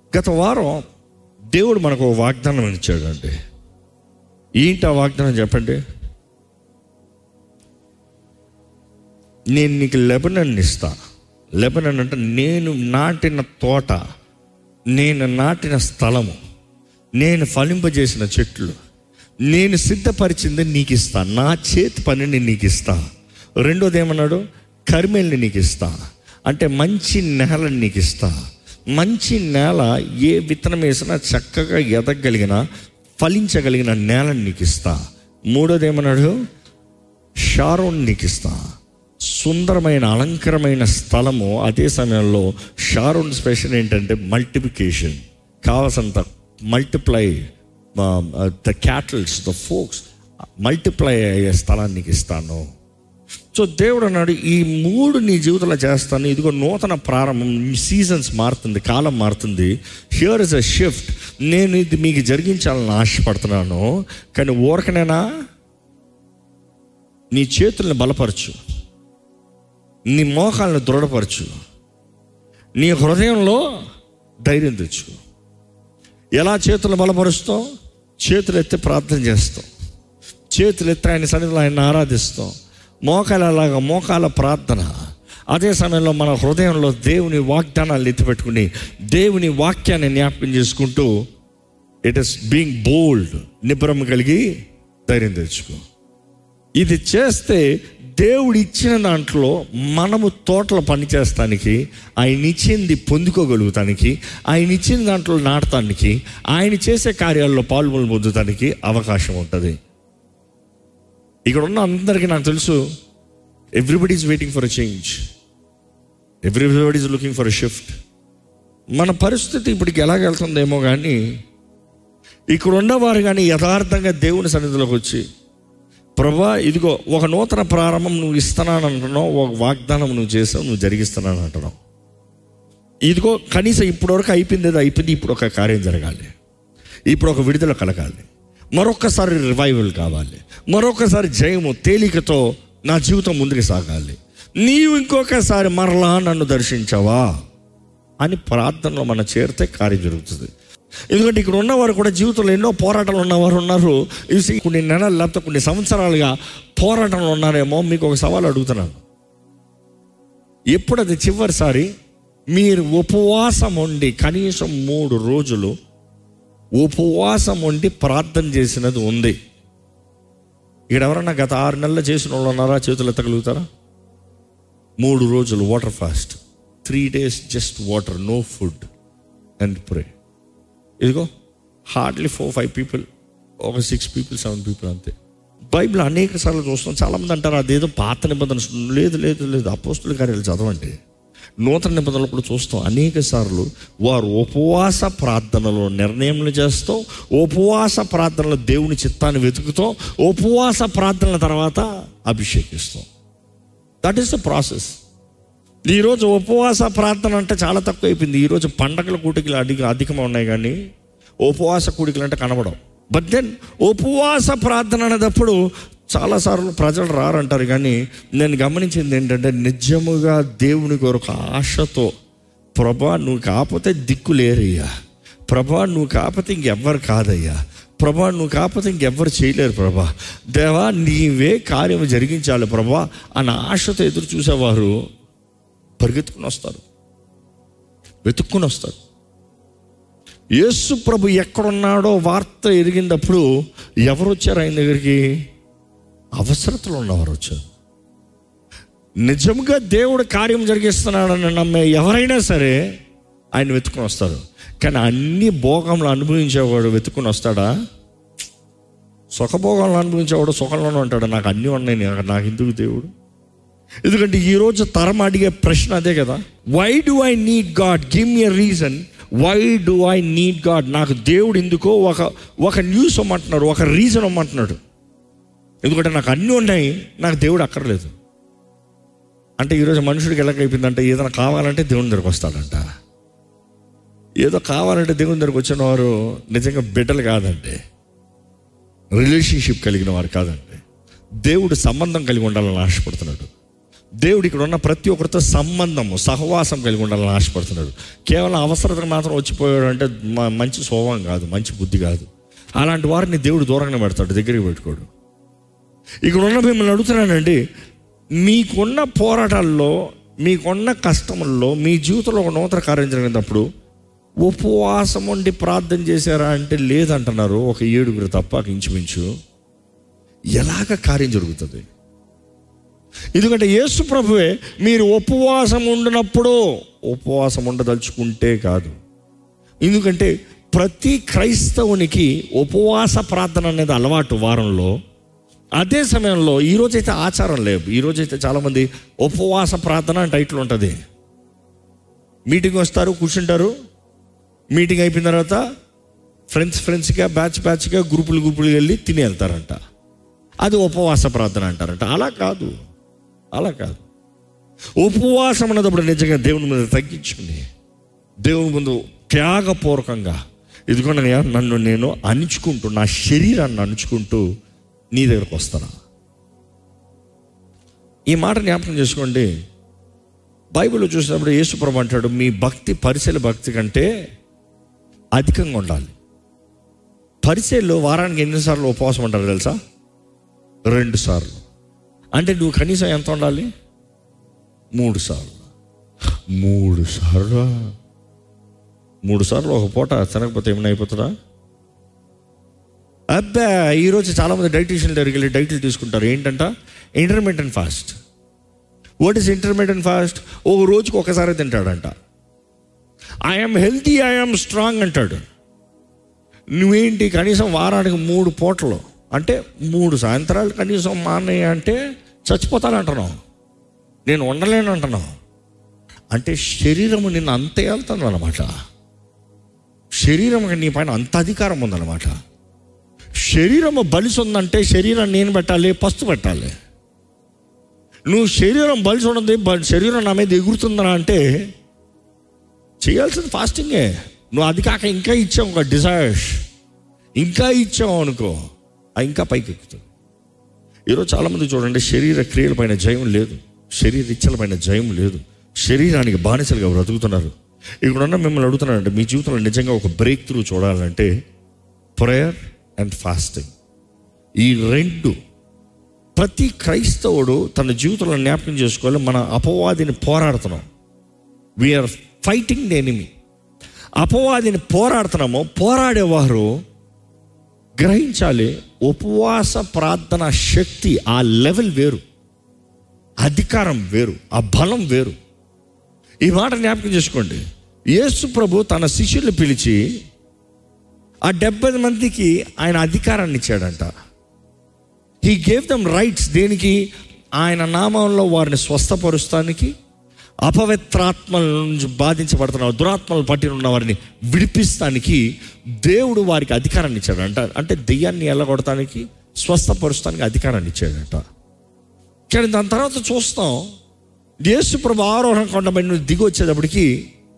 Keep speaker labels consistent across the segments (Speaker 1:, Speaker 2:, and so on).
Speaker 1: గత వారం దేవుడు మనకు ఒక వాగ్దానం ఇచ్చాడండి ఏంటి ఆ వాగ్దానం చెప్పండి నేను నీకు లెబనన్ ఇస్తా లెబనన్ అంటే నేను నాటిన తోట నేను నాటిన స్థలము నేను ఫలింపజేసిన చెట్లు నేను సిద్ధపరిచింది నీకు ఇస్తా నా చేతి పనిని నీకు ఇస్తా రెండోది ఏమన్నాడు కర్మేల్ని నీకు ఇస్తా అంటే మంచి నేలని నీకు ఇస్తా మంచి నేల ఏ విత్తనం వేసినా చక్కగా ఎదగలిగిన ఫలించగలిగిన నేలని నీకు ఇస్తా మూడోది ఏమన్నాడు షారోన్ నీకు ఇస్తా సుందరమైన అలంకరమైన స్థలము అదే సమయంలో షారోన్ స్పెషల్ ఏంటంటే మల్టిప్లికేషన్ కావాల్సినంత multiply the cattles the folks multiply అయ్యే స్థలాన్ని నీకు ఇస్తాను సో దేవుడు అన్నాడు ఈ మూడు నీ జీవితంలో చేస్తాను ఇదిగో నూతన ప్రారంభం సీజన్స్ మారుతుంది కాలం మారుతుంది హియర్ ఇస్ అ షిఫ్ట్ నేను ఇది మీకు జరిగించాలని ఆశపడుతున్నాను కానీ ఊరకనేనా నీ చేతుల్ని బలపరచు నీ మోకాలను దృఢపరచు నీ హృదయంలో ధైర్యం తెచ్చు ఎలా చేతులు బలపరుస్తాం చేతులు ఎత్తి ప్రార్థన చేస్తాం చేతులు ఎత్తి ఆయన సన్నిధిలో ఆయన ఆరాధిస్తాం మోకాలు అలాగా మోకాల ప్రార్థన అదే సమయంలో మన హృదయంలో దేవుని వాగ్దానాలు ఎత్తిపెట్టుకుని దేవుని వాక్యాన్ని జ్ఞాపకం చేసుకుంటూ ఇట్ ఇస్ బీయింగ్ బోల్డ్ నిబ్రం కలిగి ధైర్యం తెచ్చుకో ఇది చేస్తే దేవుడు ఇచ్చిన దాంట్లో మనము తోటలో పని చేస్తానికి ఆయన ఇచ్చింది పొందుకోగలుగుతానికి ఆయన ఇచ్చిన దాంట్లో నాటటానికి ఆయన చేసే కార్యాల్లో పాల్గొని పొందుతానికి అవకాశం ఉంటుంది ఇక్కడ ఉన్న అందరికీ నాకు తెలుసు everybody is waiting for a change everybody is looking for a shift మన పరిస్థితి ఇప్పటికి ఎలాగెళ్తుందేమో కానీ ఇక్కడ ఉన్నవారు కానీ యథార్థంగా దేవుని సన్నిధిలోకి వచ్చి ప్రభా ఇదిగో ఒక నూతన ప్రారంభం నువ్వు ఇస్తున్నాను అంటున్నావు ఒక వాగ్దానం నువ్వు చేసావు నువ్వు జరిగిస్తున్నాను అంటున్నావు ఇదిగో కనీసం ఇప్పటివరకు అయిపోయింది ఏదో అయిపోయింది ఇప్పుడు ఒక కార్యం జరగాలి ఇప్పుడు ఒక విడుదల కలగాలి మరొకసారి రివైవల్ కావాలి మరొకసారి జయము తేలికతో నా జీవితం ముందుకు సాగాలి నీవు ఇంకొకసారి మరలా నన్ను దర్శించవా అని ప్రార్థనలో మనం చేరితే కార్యం జరుగుతుంది ఎందుకంటే ఇక్కడ ఉన్నవారు కూడా జీవితంలో ఎన్నో పోరాటాలు ఉన్నవారు ఉన్నారు ఇది కొన్ని నెలలు లేకపోతే కొన్ని సంవత్సరాలుగా పోరాటంలో ఉన్నారేమో మీకు ఒక సవాల్ అడుగుతున్నాను ఎప్పుడు అది చివరిసారి మీరు ఉపవాసం ఉండి కనీసం మూడు రోజులు ఉపవాసం ఉండి ప్రార్థన చేసినది ఉంది ఇక్కడ ఎవరన్నా గత ఆరు నెలలు చేసిన వాళ్ళు ఉన్నారా చేతులు ఎత్తగలుగుతారా మూడు రోజులు water fast three days just water no food and pray ఇదిగో హార్డ్లీ ఫోర్ ఫైవ్ పీపుల్ ఒక సిక్స్ పీపుల్ సెవెన్ పీపుల్ అంతే బైబిల్ అనేక సార్లు చూస్తాం చాలామంది అంటారు అదేదో పాత నిబంధన లేదు లేదు లేదు అపోస్తుల కార్యాలు చదవండి నూతన నిబంధనలు కూడా చూస్తాం అనేక సార్లు వారు ఉపవాస ప్రార్థనలో నిర్ణయములు చేస్తాం ఉపవాస ప్రార్థనలో దేవుని చిత్తాన్ని వెతుకుతాం ఉపవాస ప్రార్థనల తర్వాత అభిషేకిస్తాం దట్ ఈస్ ద ప్రాసెస్ ఈరోజు ఉపవాస ప్రార్థన అంటే చాలా తక్కువ అయిపోయింది ఈరోజు పండగల కూటికలు అధిక అధికంగా ఉన్నాయి కానీ ఉపవాస కూడికలు అంటే కనబడవు బట్ దెన్ ఉపవాస ప్రార్థన అనేటప్పుడు చాలాసార్లు ప్రజలు రారంటారు కానీ నేను గమనించింది ఏంటంటే నిజముగా దేవుని కొరకు ఆశతో ప్రభా నువ్వు కాకపోతే దిక్కు లేరయ్యా ప్రభా నువ్వు కాకపోతే ఇంకెవ్వరు కాదయ్యా ప్రభా నువ్వు కాకపోతే ఇంకెవ్వరు చేయలేరు ప్రభా దేవా నీవే కార్యం జరిగించాలి ప్రభా అన్న ఆశతో ఎదురు చూసేవారు పరిగెత్తుకుని వస్తారు వెతుక్కుని వస్తారు యేసు ప్రభు ఎక్కడున్నాడో వార్త ఎరిగినప్పుడు ఎవరు వచ్చారు ఆయన దగ్గరికి అవసరతలు ఉన్నవారు వచ్చారు నిజంగా దేవుడు కార్యం జరిగిస్తున్నాడని నమ్మే ఎవరైనా సరే ఆయన వెతుకుని వస్తారు కానీ అన్ని భోగంలో అనుభవించేవాడు వెతుకుని వస్తాడా సుఖభోగంలో అనుభవించేవాడు సుఖంలోనే ఉంటాడు నాకు అన్నీ ఉన్నాయి నాకు- నాకు ఎందుకు దేవుడు ఎందుకంటే ఈరోజు తరం అడిగే ప్రశ్న అదే కదా why do I need God give me reason why do I need God నాకు దేవుడు ఎందుకో ఒక ఒక న్యూస్ ఇమ్మంటున్నాడు ఒక రీజన్ ఇమ్మంటున్నాడు ఎందుకంటే నాకు అన్నీ ఉన్నాయి నాకు దేవుడు అక్కర్లేదు అంటే ఈరోజు మనుషుడికి ఎలాగైపోయిందంటే ఏదైనా కావాలంటే దేవుని దగ్గరకు వస్తాడంట ఏదో కావాలంటే దేవుని దగ్గరకు వచ్చిన వారు నిజంగా బిడ్డలు కాదండి రిలేషన్షిప్ కలిగిన వారు కాదండి దేవుడు సంబంధం కలిగి ఉండాలని ఆశపడుతున్నాడు దేవుడు ఇక్కడ ఉన్న ప్రతి ఒక్కరితో సంబంధము సహవాసం కలిగి ఉండాలని ఆశపడుతున్నాడు కేవలం అవసరతకు మాత్రం వచ్చిపోయాడు అంటే మ- మంచి స్వభావం కాదు మంచి బుద్ధి కాదు అలాంటి వారిని దేవుడు దూరంగా పెడతాడు దగ్గరికి పెట్టుకోడు ఇక్కడ ఉన్న మిమ్మల్ని అడుగుతున్నానండి మీకున్న పోరాటాల్లో మీకున్న కష్టముల్లో మీ జీవితంలో ఒక నూతన కార్యం జరిగినప్పుడు ఉపవాసం ఉండి ప్రార్థన చేశారా అంటే లేదంటున్నారు ఒక ఏడుగురు తప్ప ఇంచుమించు ఎలాగ కార్యం జరుగుతుంది ఎందుకంటే యేసు ప్రభువే మీరు ఉపవాసం ఉండినప్పుడు ఉపవాసం ఉండదలుచుకుంటే కాదు ఎందుకంటే ప్రతి క్రైస్తవునికి ఉపవాస ప్రార్థన అనేది అలవాటు వారంలో అదే సమయంలో ఈరోజైతే ఆచారం లేవు ఈరోజైతే చాలామంది ఉపవాస ప్రార్థన అని టైటిల్ ఉంటుంది మీటింగ్ వస్తారు కూర్చుంటారు మీటింగ్ అయిపోయిన తర్వాత ఫ్రెండ్స్ ఫ్రెండ్స్గా బ్యాచ్ బ్యాచ్గా గ్రూపులు గ్రూపులు వెళ్ళి తిని వెళ్తారంట అది ఉపవాస ప్రార్థన అంటారంట అలా కాదు అలా కాదు ఉపవాసం అన్నదప్పుడు నిజంగా దేవుని మీద తగ్గించుకుని దేవుని ముందు త్యాగపూర్వకంగా ఇదిగోనయ్యా నన్ను నేను అణుచుకుంటూ నా శరీరాన్ని అణుచుకుంటూ నీ దగ్గరకు వస్తాను ఈ మాట జ్ఞాపకం చేసుకోండి బైబిల్లో చూసినప్పుడు యేసుప్రభు అంటాడు మీ భక్తి పరిశీల భక్తి కంటే అధికంగా ఉండాలి పరిచయలో వారానికి ఎన్నిసార్లు ఉపవాసం ఉంటారు తెలుసా రెండు సార్లు అంటే నువ్వు కనీసం ఎంత ఉండాలి మూడు సార్లు మూడు సార్లు మూడు సార్లు ఒక పూట తినకపోతే ఏమైనా అయిపోతుందా అబ్బా ఈరోజు చాలామంది డైటీషియన్ దగ్గరికి వెళ్ళి డైట్లు తీసుకుంటారు ఏంటంట intermediate fast what is intermediate fast ఒక రోజుకి ఒకసారి తింటాడంట ఐఎమ్ హెల్తీ ఐఎమ్ స్ట్రాంగ్ అంటాడు నువ్వేంటి కనీసం వారానికి మూడు పూటలు అంటే మూడు సాయంత్రాలు కనీసం మానేయ అంటే చచ్చిపోతాను అంటున్నావు నేను ఉండలేను అంటున్నావు అంటే శరీరము నిన్ను అంత వెళ్తాను అనమాట శరీరం నీ పైన అంత అధికారం ఉందన్నమాట శరీరము బలిసి ఉందంటే శరీరం నేను పెట్టాలి పస్తు పెట్టాలి నువ్వు శరీరం బలిసి ఉన్నది బ- శరీరం నా మీద ఎగురుతుందనా అంటే చేయాల్సింది ఫాస్టింగే నువ్వు అది కాక ఇంకా ఇచ్చావు ఒక డిజైర్స్ ఇంకా ఇచ్చావు అనుకో అది ఇంకా పైకి ఎక్కుతుంది ఈరోజు చాలామంది చూడండి శరీర క్రియలపైన జయం లేదు శరీర ఇచ్చలపైన జయం లేదు శరీరానికి బానిసలుగా బ్రతుకుతున్నారు ఇక్కడ ఉన్న మిమ్మల్ని అడుగుతున్నానంటే మీ జీవితంలో నిజంగా ఒక బ్రేక్ త్రూ చూడాలంటే ప్రేయర్ అండ్ ఫాస్టింగ్ ఈ రెండు ప్రతి క్రైస్తవుడు తన జీవితంలో జ్ఞాపకం చేసుకోవాలి మన అపవాదిని పోరాడుతున్నాం వీఆర్ ఫైటింగ్ ది ఎనిమి అపవాదిని పోరాడుతున్నాము పోరాడేవారు గ్రహించాలి ఉపవాస ప్రార్థన శక్తి ఆ లెవెల్ వేరు అధికారం వేరు ఆ బలం వేరు ఈ మాట జ్ఞాపకం చేసుకోండి యేసు ప్రభు తన శిష్యుల్ని పిలిచి ఆ డెబ్బై మందికి ఆయన అధికారాన్ని ఇచ్చాడంట హీ గేవ్ దమ్ రైట్స్ దేనికి ఆయన నామంలో వారిని స్వస్థపరుస్తానికి అపవిత్రాత్మల నుంచి బాధించబడుతున్న దురాత్మలు పట్టిన ఉన్న వారిని విడిపిస్తానికి దేవుడు వారికి అధికారాన్ని ఇచ్చాడంట అంటే దెయ్యాన్ని ఎల్లగొడటానికి స్వస్థపరుస్తానికి అధికారాన్ని ఇచ్చాడంట కానీ దాని తర్వాత చూస్తాం యేసు ప్రభు ఆరోహణ కొండ నుండి దిగి వచ్చేటప్పటికి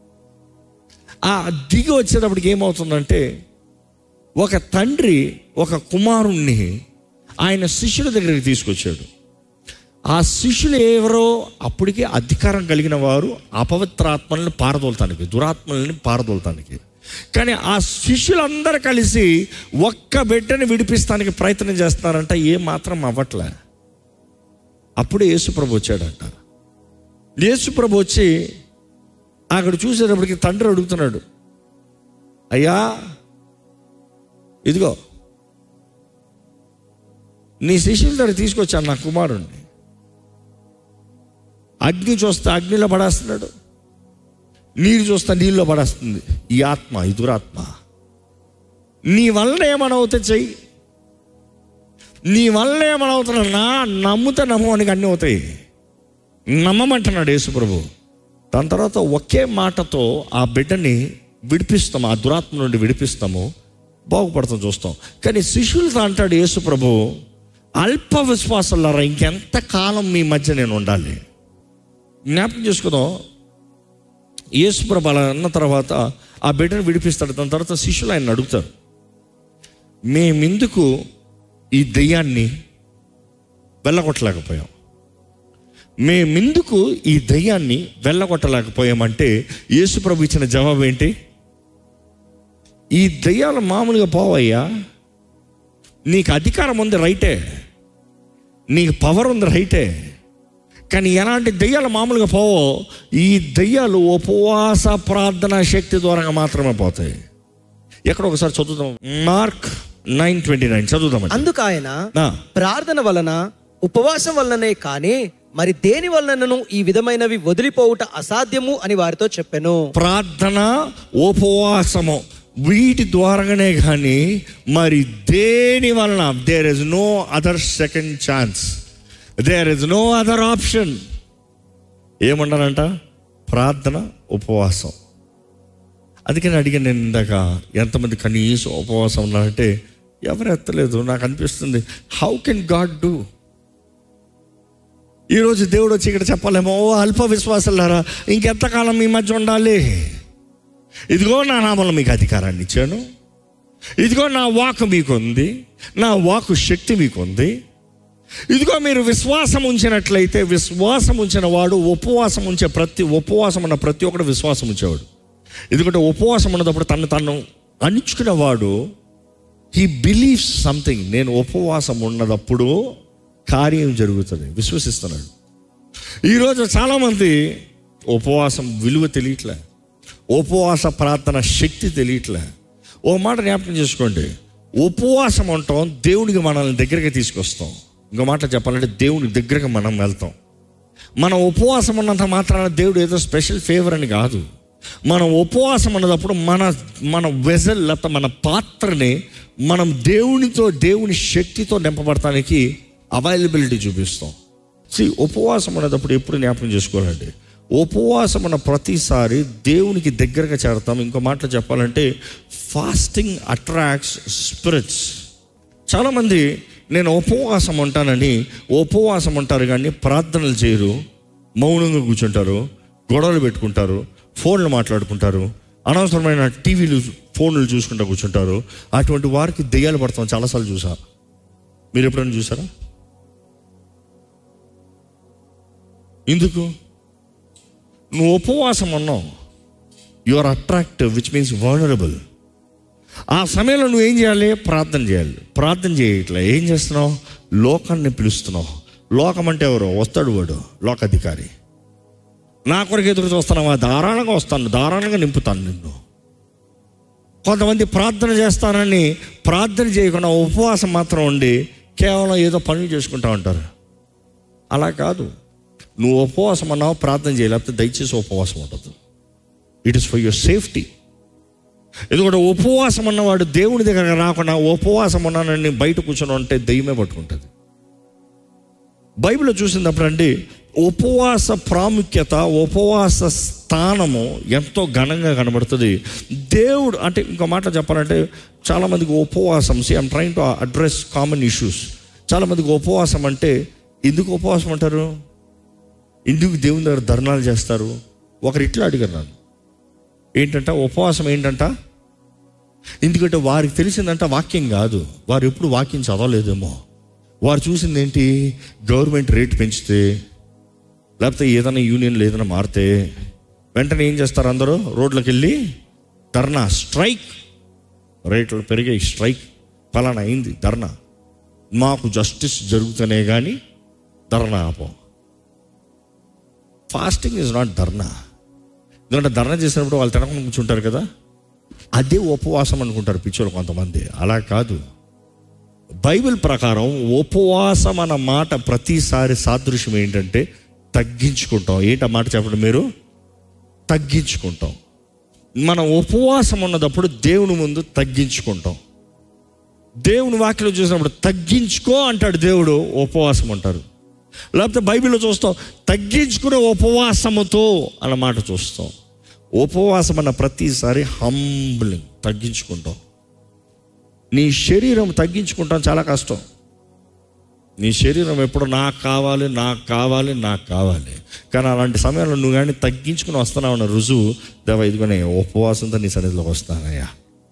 Speaker 1: ఆ దిగి వచ్చేటప్పటికి ఏమవుతుందంటే ఒక తండ్రి ఒక కుమారుణ్ణి ఆయన శిష్యుల దగ్గరికి తీసుకొచ్చాడు ఆ శిష్యులు ఎవరో అప్పటికే అధికారం కలిగిన వారు అపవిత్రాత్మల్ని పారదోలతానికి దురాత్మల్ని పారదోలతానికి కానీ ఆ శిష్యులందరూ కలిసి ఒక్క బిడ్డని విడిపిస్తానికి ప్రయత్నం చేస్తున్నారంట ఏ మాత్రం అవ్వట్లే అప్పుడే యేసుప్రభు వచ్చాడంట యేసుప్రభు వచ్చి అక్కడ చూసేటప్పటికి తండ్రి అడుగుతున్నాడు అయ్యా ఇదిగో నీ శిష్యుల దగ్గర తీసుకొచ్చాను నా కుమారుణ్ణి అగ్ని చూస్తే అగ్నిలో పడేస్తున్నాడు నీరు చూస్తే నీళ్ళలో పడేస్తుంది ఈ ఆత్మ ఈ దురాత్మ నీ వలన ఏమనవుతే చెయ్యి నీ వలన ఏమనవుతున్నా నా నమ్ముతే నమ్మవానికి అన్నీ అవుతాయి నమ్మమంటున్నాడు యేసుప్రభు దాని తర్వాత ఒకే మాటతో ఆ బిడ్డని విడిపిస్తాము ఆ దురాత్మ నుండి విడిపిస్తాము బాగుపడతాం చూస్తాం కానీ శిష్యులతో అంటాడు యేసుప్రభు అల్ప విశ్వాసాలారా ఇంకెంత కాలం మీ మధ్య నేను ఉండాలి జ్ఞాపకం చేసుకుందాం యేసుప్రభు అలా అన్న తర్వాత ఆ బిడ్డను విడిపిస్తాడు దాని తర్వాత శిష్యులు ఆయన అడుగుతారు మేమెందుకు ఈ దెయ్యాన్ని వెళ్ళగొట్టలేకపోయాం మేమెందుకు ఈ దయ్యాన్ని వెళ్ళగొట్టలేకపోయామంటే యేసుప్రభు ఇచ్చిన జవాబు ఏంటి ఈ దయ్యాలు మామూలుగా పోవయ్యా నీకు అధికారం ఉంది రైటే నీకు పవర్ ఉంది రైటే కానీ ఎలాంటి దయ్యాలు మామూలుగా పోవో ఈ దయ్యాలు ఉపవాస ప్రార్థన శక్తి ద్వారా మాత్రమే పోతాయి ఎక్కడ ఒకసారి చదువుదాం మార్క్ నైన్ ట్వంటీ నైన్ చదువుదాం
Speaker 2: అందుకు ఆయన ప్రార్థన వలన ఉపవాసం వలననే కానీ మరి దేని వలనను ఈ విధమైనవి వదిలిపోవుట అసాధ్యము అని వారితో చెప్పెను
Speaker 1: ప్రార్థన ఉపవాసము వీటి ద్వారానే కానీ మరి దేని వలన there is no other second chance there is no other option ఏమన్నారంట ప్రార్థన ఉపవాసం అందుకని అడిగాను నేను ఇందాక ఎంతమంది కనీసం ఉపవాసం ఉన్నారంటే ఎవరు ఎత్తలేదు నాకు అనిపిస్తుంది హౌ కెన్ గాడ్ డూ ఈరోజు దేవుడు వచ్చి ఇక్కడ చెప్పలేమో ఓ అల్ప విశ్వాసాలారా ఇంకెంతకాలం మీ మధ్య ఉండాలి ఇదిగో నా నామంలో మీకు అధికారాన్ని ఇచ్చాను ఇదిగో నా వాక్ మీకు ఉంది నా వాక్ శక్తి మీకు ఉంది ఇదిగో మీరు విశ్వాసం ఉంచినట్లయితే విశ్వాసం ఉంచిన వాడు ఉపవాసం ఉంచే ప్రతి ఉపవాసం ఉన్న ప్రతి ఒక్కడు విశ్వాసం ఉంచేవాడు ఎందుకంటే ఉపవాసం ఉన్నప్పుడు తను తను అణుచుకునేవాడు హీ బిలీవ్స్ సంథింగ్ నేను ఉపవాసం ఉన్నదప్పుడు కార్యం జరుగుతుంది విశ్వసిస్తున్నాడు ఈరోజు చాలామంది ఉపవాసం విలువ తెలియట్లే ఉపవాస ప్రార్థన శక్తి తెలియట్లే ఓ మాట జ్ఞాపకం చేసుకోండి ఉపవాసం అంటాం దేవునికి మనల్ని దగ్గరికి తీసుకొస్తాం ఇంకో మాట చెప్పాలంటే దేవుని దగ్గరకు మనం వెళ్తాం మన ఉపవాసం ఉన్నంత మాత్రాన దేవుడు ఏదో స్పెషల్ ఫేవర్ అని కాదు మనం ఉపవాసం అన్నదప్పుడు మన మన వెజల్ లేకపోతే మన పాత్రని మనం దేవునితో దేవుని శక్తితో నింపబడటానికి అవైలబిలిటీ చూపిస్తాం సి ఉపవాసం అనేటప్పుడు ఎప్పుడు జ్ఞాపకం చేసుకోవాలండి ఉపవాసం అన్న ప్రతిసారి దేవునికి దగ్గరగా చేరతాం ఇంకో మాటలో చెప్పాలంటే ఫాస్టింగ్ అట్రాక్ట్స్ స్పిరిట్స్ చాలామంది నేను ఉపవాసం ఉంటానని ఉపవాసం ఉంటారు కానీ ప్రార్థనలు చేయరు మౌనంగా కూర్చుంటారు గొడవలు పెట్టుకుంటారు ఫోన్లు మాట్లాడుకుంటారు అనవసరమైన టీవీలు ఫోన్లు చూసుకుంటూ కూర్చుంటారు అటువంటి వారికి దెయ్యాలు పడతాం చాలాసార్లు చూసా మీరు ఎప్పుడైనా చూసారా ఎందుకు నువ్వు ఉపవాసం ఉన్నావు you are attractive which means vulnerable ఆ సమయంలో నువ్వు ఏం చేయాలి ప్రార్థన చేయాలి ప్రార్థన చేయట్లే ఏం చేస్తున్నావు లోకాన్ని పిలుస్తున్నావు లోకం అంటే ఎవరు వస్తాడు వాడు లోకాధికారి నా కొరకు ఎదురు చూస్తున్నావా ధారాళంగా వస్తాను ధారాళంగా నింపుతాను నిన్ను కొంతమంది ప్రార్థన చేస్తానని ప్రార్థన చేయకుండా ఉపవాసం మాత్రం ఉండి కేవలం ఏదో పనులు చేసుకుంటా ఉంటారు అలా కాదు నువ్వు ఉపవాసం అన్నావు ప్రార్థన చేయలేకపోతే దయచేసి ఉపవాసం ఉండదు it is for your safety ఎందుకంటే ఉపవాసం ఉన్నవాడు దేవుని దగ్గర రాకుండా ఉపవాసం ఉన్నానని బయట కూర్చొని ఉంటే దయ్యమే పట్టుకుంటుంది బైబిల్లో చూసినప్పుడు అండి ఉపవాస ప్రాముఖ్యత ఉపవాస స్థానము ఎంతో ఘనంగా కనబడుతుంది దేవుడు అంటే ఇంకో మాట చెప్పాలంటే చాలామందికి ఉపవాసం see I'm trying to address common issues చాలామందికి ఉపవాసం అంటే ఎందుకు ఉపవాసం అంటారు ఎందుకు దేవుని దగ్గర ధర్నాలు చేస్తారు ఒకరు ఇట్లా అడిగారు నన్ను ఏంటంట ఉపవాసం ఏంటంట ఎందుకంటే వారికి తెలిసిందంట వాక్యం కాదు వారు ఎప్పుడు వాక్యం చదవలేదేమో వారు చూసింది ఏంటి గవర్నమెంట్ రేట్ పెంచితే లేకపోతే ఏదైనా యూనియన్లు ఏదైనా మారితే వెంటనే ఏం చేస్తారు అందరూ రోడ్లకు వెళ్ళి ధర్నా స్ట్రైక్ రేట్లు పెరిగాయి స్ట్రైక్ ఫలానా అయింది ధర్నా మాకు జస్టిస్ జరుగుతూనే కానీ ధర్నా ఆపం ఫాస్టింగ్ ఇస్ నాట్ ధర్నా ఎందుకంటే ధర్నా చేసినప్పుడు వాళ్ళు తినకుండా కూర్చుంటారు కదా అదే ఉపవాసం అనుకుంటారు పిచ్చోళ్ళు కొంతమంది అలా కాదు బైబిల్ ప్రకారం ఉపవాసం అన్న మాట ప్రతిసారి సాదృశ్యం ఏంటంటే తగ్గించుకుంటాం ఏంటి ఆ మాట చెప్పండి మీరు తగ్గించుకుంటాం మనం ఉపవాసం ఉన్నదప్పుడు దేవుని ముందు తగ్గించుకుంటాం దేవుని వాక్యలో చూసినప్పుడు తగ్గించుకో అంటాడు దేవుడు ఉపవాసం అంటారు లేకపోతే బైబిల్లో చూస్తాం తగ్గించుకునే ఉపవాసముతో అన్న మాట చూస్తాం ఉపవాసం అన్న ప్రతిసారి హంబ్లింగ్ తగ్గించుకుంటాం నీ శరీరం తగ్గించుకుంటాం చాలా కష్టం నీ శరీరం ఎప్పుడు నాకు కావాలి నాకు కావాలి నాకు కావాలి కానీ అలాంటి సమయంలో నువ్వు కానీ తగ్గించుకుని వస్తున్నావు అన్న రుజువు దేవ ఇదిగోనే ఉపవాసంతో నీ సన్నిధిలోకి వస్తానయ్యా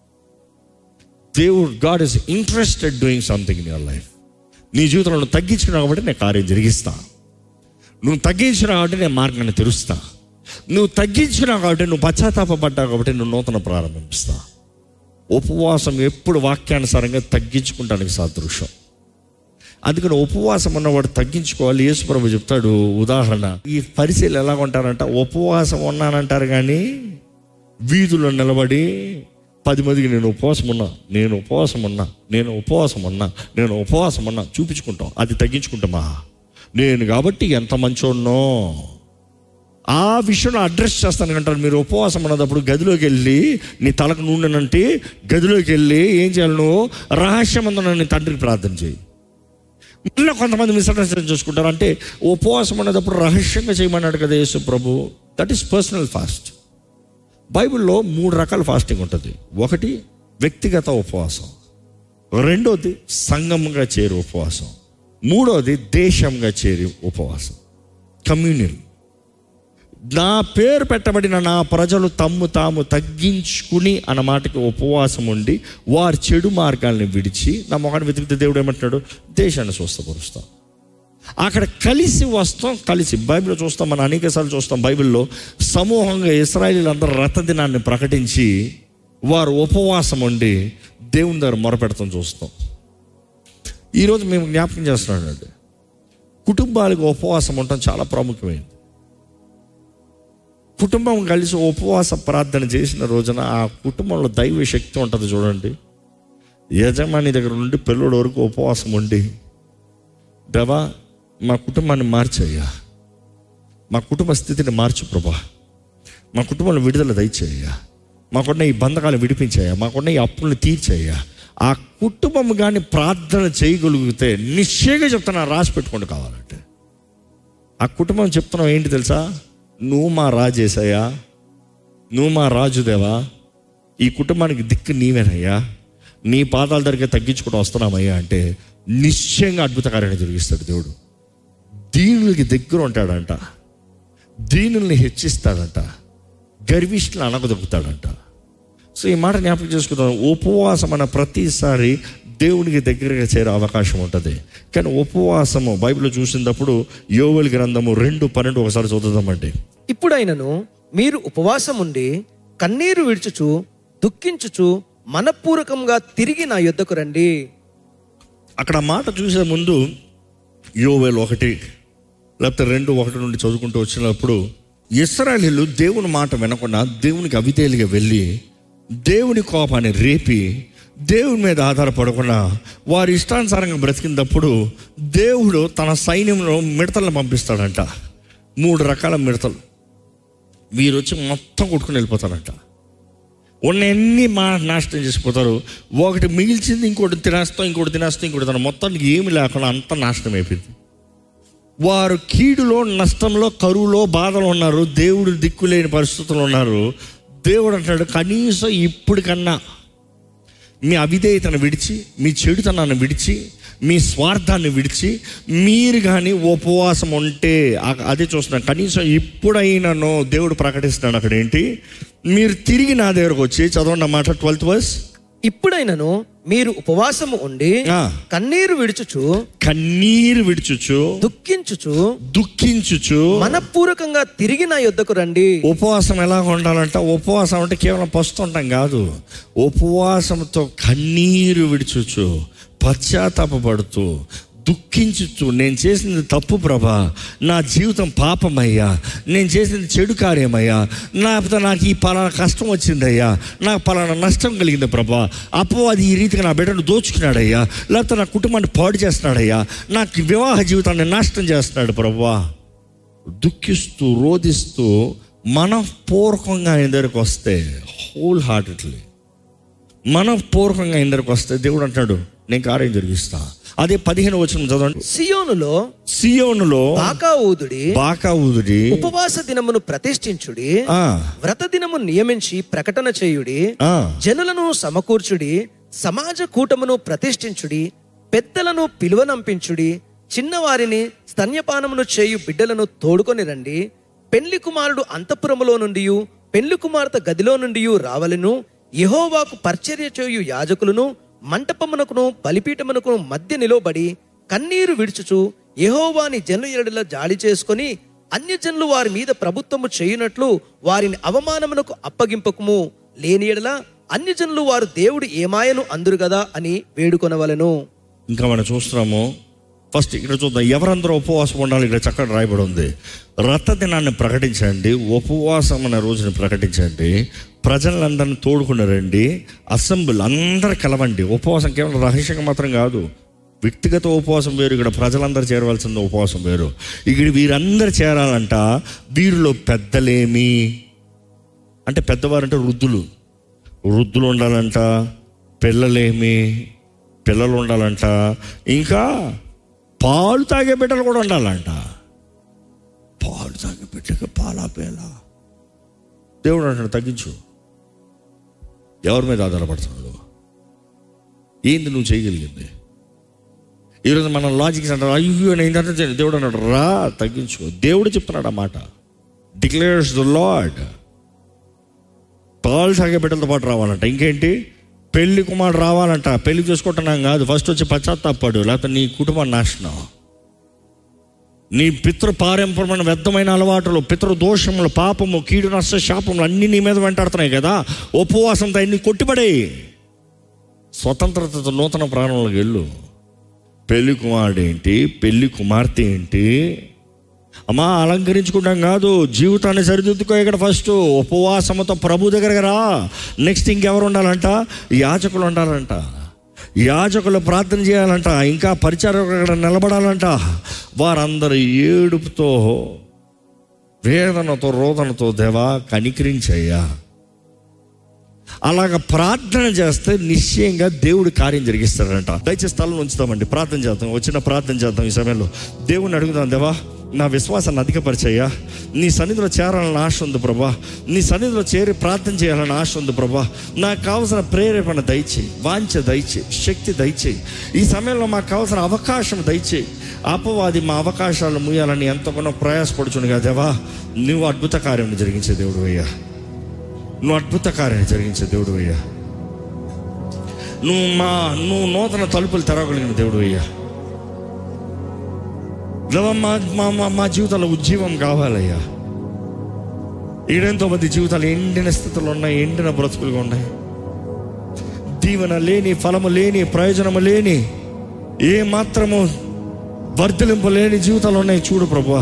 Speaker 1: దేవుడు God is interested doing something in your life నీ జీవితంలో నువ్వు తగ్గించుకున్నావు కాబట్టి నేను కార్యం జరిగిస్తా నువ్వు తగ్గించినావు కాబట్టి నేను మార్గాన్ని తెరుస్తా నువ్వు తగ్గించినావు కాబట్టి నువ్వు పశ్చాత్తాపడ్డావు కాబట్టి నువ్వు నూతన ప్రారంభిస్తా ఉపవాసం ఎప్పుడు వాక్యానుసారంగా తగ్గించుకుంటానికి సాదృశ్యం అందుకని ఉపవాసం ఉన్నవాడు తగ్గించుకోవాలి యేసుప్రభు చెప్తాడు ఉదాహరణ ఈ పరిశీలు ఎలా ఉంటారంట ఉపవాసం ఉన్నానంటారు కానీ వీధుల్లో నిలబడి పది మందికి నేను ఉపవాసం ఉన్నా నేను ఉపవాసం ఉన్నా నేను ఉపవాసం ఉన్నా నేను ఉపవాసం ఉన్నా చూపించుకుంటాం అది తగ్గించుకుంటామా నేను కాబట్టి ఎంత మంచోన్నో ఆ విషయంలో అడ్రస్ చేస్తాను అంటారు మీరు ఉపవాసం ఉన్నప్పుడు గదిలోకి వెళ్ళి నీ తలకు నూనెనంటే గదిలోకి వెళ్ళి ఏం చేయాలి నువ్వు రహస్యమందున నీ తండ్రికి ప్రార్థన చేయి మళ్ళీ కొంతమంది మిస్అండర్స్టాండ్ చేసుకుంటారు అంటే ఉపవాసం ఉన్నప్పుడు రహస్యంగా చేయమన్నాడు కదా యేసు ప్రభు దట్ ఈస్ పర్సనల్ ఫాస్ట్ బైబిల్లో మూడు రకాల ఫాస్టింగ్ ఉంటుంది ఒకటి వ్యక్తిగత ఉపవాసం రెండోది సంఘంగా చేరి ఉపవాసం మూడోది దేశంగా చేరి ఉపవాసం కమ్యూనియన్ నా పేరు పెట్టబడిన నా ప్రజలు తమ్ము తాము తగ్గించుకుని అన్న మాటకి ఉపవాసం ఉండి వారి చెడు మార్గాల్ని విడిచి నా మొహాన్ని వెతికితే దేవుడు ఏమంటున్నాడు దేశాన్ని స్వస్థపరుస్తాం అక్కడ కలిసి వస్తాం కలిసి బైబిల్లో చూస్తాం మనం అనేకసార్లు చూస్తాం బైబిల్లో సమూహంగా ఇస్రాయలీలు అందరూ రథ దినాన్ని ప్రకటించి వారు ఉపవాసం ఉండి దేవుని దగ్గర మొరపెడతాం చూస్తాం ఈరోజు మేము జ్ఞాపకం చేస్తున్నానండి కుటుంబాలకు ఉపవాసం ఉండటం చాలా ప్రాముఖ్యమైనది కుటుంబం కలిసి ఉపవాస ప్రార్థన చేసిన రోజున ఆ కుటుంబంలో దైవ శక్తి ఉంటుంది చూడండి యజమాని దగ్గర నుండి పిల్లడి వరకు ఉపవాసం ఉండి దేవా మా కుటుంబాన్ని మార్చయ్యా మా కుటుంబ స్థితిని మార్చు ప్రభా మా కుటుంబంలో విడుదల దయచేయ్యా మాకున్న ఈ బంధకాలు విడిపించాయా మాకున్న ఈ అప్పులను తీర్చేయ్యా ఆ కుటుంబం కానీ ప్రార్థన చేయగలిగితే నిశ్చయంగా చెప్తున్నా రాసి పెట్టుకోండి కావాలంటే ఆ కుటుంబం చెప్తున్నావు ఏంటి తెలుసా నువ్వు మా రాజేసయ్యా నువ్వు మా రాజుదేవా ఈ కుటుంబానికి దిక్కు నీవేనయ్యా నీ పాదాల దగ్గర తగ్గించుకుంటూ వస్తున్నామయ్యా అంటే నిశ్చయంగా అద్భుత కార్యాన్ని జరిగిస్తాడు దేవుడు దీనులకి దగ్గర ఉంటాడంట దీనుల్ని హెచ్చిస్తాడంట గర్విష్ఠులు అనగదొక్కుతాడంట సో ఈ మాట జ్ఞాపకం చేసుకుంటాం ఉపవాసం అన్న ప్రతిసారి దేవునికి దగ్గరగా చేరే అవకాశం ఉంటుంది కానీ ఉపవాసము బైబిల్లో చూసినప్పుడు యోవల్ గ్రంథము రెండు పన్నెండు ఒకసారి చదువుదామండి
Speaker 2: ఇప్పుడైనను మీరు ఉపవాసం ఉండి కన్నీరు విడుచుచు దుఃఖించుచు మనపూర్వకంగా తిరిగి నా యొద్దకు రండి
Speaker 1: అక్కడ మాట చూసే ముందు యోవేల్ ఒకటి లేకపోతే రెండు ఒకటి నుండి చదువుకుంటూ వచ్చినప్పుడు ఇస్రాయలీలు దేవుని మాట వినకుండా దేవునికి అవితేలిగా వెళ్ళి దేవుని కోపాన్ని రేపి దేవుని మీద ఆధారపడకుండా వారి ఇష్టానుసారంగా బ్రతికినప్పుడు దేవుడు తన సైన్యంలో మిడతలను పంపిస్తాడంట మూడు రకాల మిడతలు వీరు వచ్చి మొత్తం కొట్టుకుని వెళ్ళిపోతారంట ఉన్నన్ని మా నాశనం చేసిపోతారు ఒకటి మిగిల్చింది ఇంకోటి తినేస్తాం ఇంకోటి తినేస్తాం ఇంకోటి తిన మొత్తానికి ఏమి లేకుండా అంత నాశనం అయిపోయింది వారు కీడులో నష్టంలో కరువులో బాధలో ఉన్నారు దేవుడు దిక్కులేని పరిస్థితుల్లో ఉన్నారు దేవుడు అంటాడు కనీసం ఇప్పటికన్నా మీ అవిధేయతను విడిచి మీ చెడుతనాన్ని విడిచి మీ స్వార్థాన్ని విడిచి మీరు కానీ ఉపవాసం ఉంటే ఆ- అదే చూస్తున్నాను కనీసం ఇప్పుడైనానో దేవుడు ప్రకటిస్తున్నాడు అక్కడ ఏంటి మీరు తిరిగి నా దగ్గరకు వచ్చి చదవండి అన్నమాట ట్వెల్త్ వర్స్
Speaker 2: ఇప్పుడైనను మీరు ఉపవాసము ఉండి
Speaker 1: ఆ.
Speaker 2: కన్నీరు విడుచుచు
Speaker 1: కన్నీరు విడుచుచు
Speaker 2: దుఃఖించుచు
Speaker 1: దుఃఖించుచు
Speaker 2: మనపూర్వకంగా తిరిగి నా యొద్దకు రండి
Speaker 1: ఉపవాసం ఎలా ఉండాలంట ఉపవాసం అంటే కేవలం పస్తుంటాం కాదు ఉపవాసంతో కన్నీరు విడిచుచు పశ్చాత్తాపడుతూ దుఃఖించుచు నేను చేసింది తప్పు ప్రభా నా జీవితం పాపమయ్యా నేను చేసింది చెడు కార్యమయ్యా లేకపోతే నాకు ఈ పలానా కష్టం వచ్చిందయ్యా నాకు పలానా నష్టం కలిగింది ప్రభా అపో అది ఈ రీతిగా నా బిడ్డను దోచుకున్నాడయ్యా లేకపోతే నా కుటుంబాన్ని పాడు చేస్తున్నాడయ్యా నాకు వివాహ జీవితాన్ని నాశనం చేస్తున్నాడు ప్రభా దుఃఖిస్తూ రోధిస్తూ మనఃపూర్వకంగా ఆయన దగ్గరకు వస్తే హోల్ హార్టెడ్లీ మనఃపూర్వకంగా ఆయన దగ్గరకు వస్తే దేవుడు అంటాడు నేను కార్యం జరిగిస్తా అదే పదిహేను వచ్చిన చదవండి
Speaker 2: సియోనులో
Speaker 1: సియోనులో
Speaker 2: బాకా ఊదుడి
Speaker 1: బాకా ఊదుడి
Speaker 2: ఉపవాస దినమును ప్రతిష్ఠించుడి
Speaker 1: ఆ,
Speaker 2: వ్రత దినము నియమించి ప్రకటన చేయుడి
Speaker 1: ఆ,
Speaker 2: జనులను సమకూర్చుడి సమాజ కూటమును ప్రతిష్ఠించుడి పెద్దలను పిలువనంపించుడి చిన్నవారిని స్తన్యపానమును చేయు బిడ్డలను తోడుకొని రండి పెళ్లి కుమారుడు అంతఃపురములో నుండి పెళ్లి కుమార్తె గదిలో నుండి రావలను యెహోవాకు పరిచర్య చేయు యాజకులను మంటపమునకును బలిపీఠమునకును మధ్య నిలవబడి కన్నీరు విడుచుచు యెహోవాని జనుల ఎడల జాలి చేసుకొని అన్యజనులు వారి మీద ప్రభుత్వము చేయునట్లు వారిని అవమానమునకు అప్పగింపకము లేని ఎడల అన్యజనులు వారు దేవుడు ఏమాయను అందురు కదా అని వేడుకొనవలెను
Speaker 1: ఇంకా మనం చూస్తున్నాము ఫస్ట్ ఇక్కడ చూద్దాం ఎవరందరూ ఉపవాసం ఉండాలి ఇక్కడ చక్కగా రాయబడి ఉంది రథ దినాన్ని ప్రకటించండి ఉపవాసం అనే రోజుని ప్రకటించండి ప్రజలందరిని తోడుకుని రండి అసెంబ్లీ అందరు కలవండి ఉపవాసం కేవలం రహస్యంగా మాత్రం కాదు వ్యక్తిగత ఉపవాసం వేరు ఇక్కడ ప్రజలందరూ చేరవలసిన ఉపవాసం వేరు ఇక్కడ వీరందరూ చేరాలంట వీరిలో పెద్దలేమి అంటే పెద్దవారంటే వృద్ధులు వృద్ధులు ఉండాలంట పిల్లలేమి పిల్లలు ఉండాలంట ఇంకా పాలు తాగే బిడ్డలు కూడా ఉండాలంట పాలు తాగే బిడ్డకి పాలా పేల దేవుడు అంటాడు తగ్గించు ఎవరి మీద ఆధారపడుతున్నాడు ఏంది నువ్వు చేయగలిగింది ఈరోజు మన లాజిక్స్ అంటారు అయ్యో నేను ఏంటంటే చేయను." దేవుడు అన్నాడు రా తగ్గించు దేవుడు చెప్తున్నాడు ఆ మాట డిక్లేర్స్ ద లాడ్ పాలు తాగే బిడ్డలతో పాటు రావాలంట ఇంకేంటి పెళ్లి కుమారుడు రావాలంట పెళ్లి చేసుకుంటున్నాం కాదు ఫస్ట్ వచ్చి పశ్చాత్తాపడు లేకపోతే నీ కుటుంబం నాశనం నీ పితృ పారంపరమైన వ్యర్థమైన అలవాటులు పితృ దోషములు పాపము కీడు నష్ట శాపములు అన్నీ నీ మీద వెంటాడుతున్నాయి కదా ఉపవాసంతో అన్ని కొట్టిపడే స్వతంత్రతతో నూతన ప్రాణంలోకి వెళ్ళు పెళ్లి కుమారుడు ఏంటి పెళ్లి కుమార్తె ఏంటి అమ్మా అలంకరించుకుంటాం కాదు జీవితాన్ని సరిదిద్దుకో ఇక్కడ ఫస్ట్ ఉపవాసముతో ప్రభు దగ్గరకు రా నెక్స్ట్ ఇంకెవరు ఉండాలంట యాజకులు ఉండాలంట యాజకులు ప్రార్థన చేయాలంట ఇంకా పరిచారకులు అక్కడ నిలబడాలంట వారందరూ ఏడుపుతో వేదనతో రోదనతో దేవా కనికరించయ్యా అలాగ ప్రార్థన చేస్తే నిశ్చయంగా దేవుడు కార్యం జరిగిస్తాడంట దయచేసి స్థలం ఉంచుతామండి ప్రార్థన చేద్దాం వచ్చిన ప్రార్థన చేద్దాం ఈ సమయంలో దేవుని అడుగుదాం దేవా నా విశ్వాసాన్ని అధికపరిచయ్యా నీ సన్నిధిలో చేరాలని ఆశ ఉంది ప్రభా నీ సన్నిధిలో చేరి ప్రార్థన చేయాలని ఆశ ఉంది ప్రభా నాకు కావలసిన ప్రేరేపణ దయచేయి వాంఛ దయచేయి శక్తి దయచేయి ఈ సమయంలో మాకు కావలసిన అవకాశం దయచేయి అపవాది మా అవకాశాలు ముయ్యాలని ఎంతగానో ప్రయాసపడుచుండగా దేవా నువ్వు అద్భుత కార్యం జరిగించే దేవుడు అయ్యా నువ్వు అద్భుత కార్యాన్ని జరిగించే దేవుడు అయ్యా నువ్వు మా నువ్వు నూతన తలుపులు తెరవగలిగిన దేవుడు అయ్యా దేవా, మా మా మా మా జీవితంలో ఉజ్జీవం కావాలయ్యా ఈడెంతో మంది జీవితాలు ఎండిన స్థితిలో ఉన్నాయి ఎండిన బ్రతుకులుగా ఉన్నాయి దీవెన లేని ఫలము లేని ప్రయోజనము లేని ఏ మాత్రము వర్ధలింపు లేని జీవితాలు ఉన్నాయి చూడు ప్రభా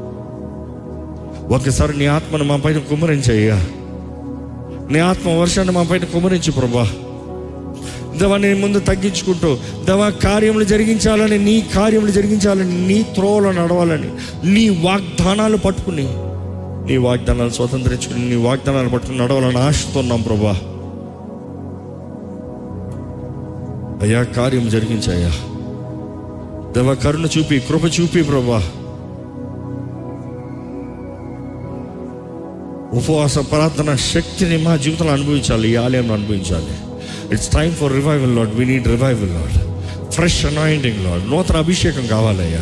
Speaker 1: ఒకసారి నీ ఆత్మను మా పైన కుమ్మరించయ్యా నీ ఆత్మ వర్షాన్ని మా పైన కుమరించు ప్రభా దేవా నీ ముందు తగ్గించుకుంటూ దేవా కార్యములు జరిగించాలని నీ కార్యములు జరిగించాలని నీ త్రోవలో నడవాలని నీ వాగ్దానాలు పట్టుకుని నీ వాగ్దానాలు స్వతంత్రించుకుని నీ వాగ్దానాలు పట్టుకుని నడవాలని ఆశతున్నాం ప్రభా అయ్యా కార్యం జరిగించాయా దేవా కరుణ చూపి కృప చూపి ప్రభా ఉపవాస ప్రార్థన శక్తిని మా జీవితంలో అనుభవించాలి ఈ ఆలయంలో అనుభవించాలి it's time for revival Lord we need revival Lord fresh anointing Lord నూతన అభిషేకం కావాలయ్యా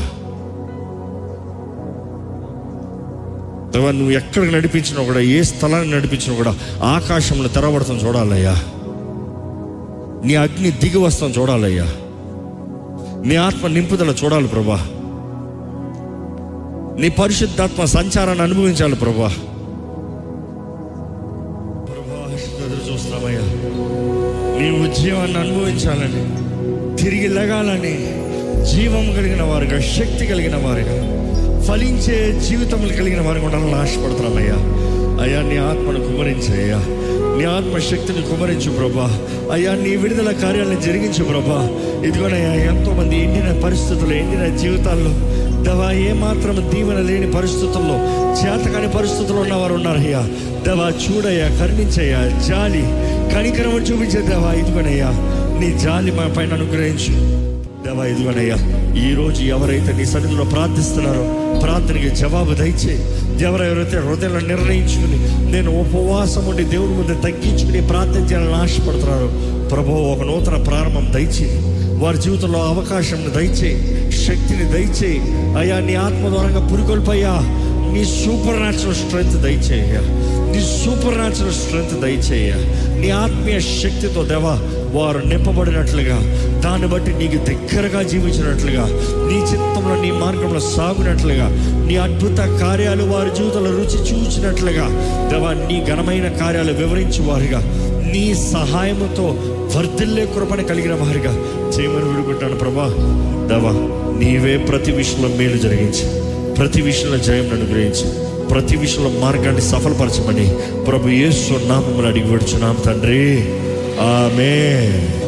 Speaker 1: దేవా నువ్వు ఎక్కడికి నడిపించినా కూడా ఏ స్థలాన్ని నడిపించినా కూడా ఆకాశంలో తెరవడతాం చూడాలయ్యా నీ అగ్ని దిగి వస్తాం చూడాలయ్యా నీ ఆత్మ నింపుదల చూడాలి ప్రభా నీ పరిశుద్ధాత్మ సంచారాన్ని అనుభవించాలి ప్రభా ప్రభా, ఎదురు చూస్తున్నామయ్యా నీ ఉద్యమాన్ని అనుభవించాలని తిరిగి లగాలని జీవం కలిగిన వారుగా శక్తి కలిగిన వారుగా ఫలించే జీవితములు కలిగిన వారిగా ఉండాలని ఆశపడుతున్నామయ్యా అయ్యా నీ ఆత్మను కుమరించయ్యా నీ ఆత్మ శక్తిని కుమరించు ప్రభా అయ్యా నీ విడుదల కార్యాలను జరిగించు ప్రభా ఇదిగోనయ్యా ఎంతో మంది ఎండిన పరిస్థితులు ఎండిన జీవితాల్లో దేవా ఏ మాత్రం దీవెన లేని పరిస్థితుల్లో చేతకాని పరిస్థితుల్లో ఉన్నవారు ఉన్నారయ్యా దేవా చూడయ్యా కరుణించయ్యా జాలి కనికరము చూపించే దేవా ఇదిగోనయ్యా నీ జాలి మా పైన అనుగ్రహించు దేవా ఇదిగోనయ్యా ఈ రోజు ఎవరైతే నీ సన్నిధిలో ప్రార్థిస్తున్నారో ప్రార్థనకి జవాబు దయచే ఎవరెవరైతే హృదయంలో నిర్ణయించుకుని నేను ఉపవాసం ఉండి దేవుడి ముందు తగ్గించుకుని ప్రార్థన చేయాలని ఆశపడుతున్నారో ప్రభు ఒక నూతన ప్రారంభం దయచే వారి జీవితంలో అవకాశం దయచేయి శక్తిని దయచేయి అయ్యా నీ ఆత్మ ద్వారంగా పురికొల్పయ్యా నీ సూపర్ న్యాచురల్ స్ట్రెంగ్త్ దయచేయ్యా నీ సూపర్ న్యాచురల్ స్ట్రెంగ్త్ దయచేయ నీ ఆత్మీయ శక్తితో దేవా వారు నింపబడినట్లుగా దాన్ని బట్టి నీకు దగ్గరగా జీవించినట్లుగా నీ చిత్తంలో నీ మార్గంలో సాగునట్లుగా నీ అద్భుత కార్యాలు వారి జీవితంలో రుచి చూచినట్లుగా దేవా నీ ఘనమైన కార్యాలు వివరించి వారిగా నీ సహాయముతో వర్ధిల్లే కృపణ కలిగిన వారిగా చేయమని విడుకుంటాను ప్రభా దేవా నీవే ప్రతి విషయంలో మేలు జరిగించి ప్రతి విషయంలో జయం అనుగ్రహించి ప్రతి విషయంలో మార్గాన్ని సఫలపరచమని ప్రభు యేసు నామములు అడిగి విడుచున్నాం తండ్రి ఆమె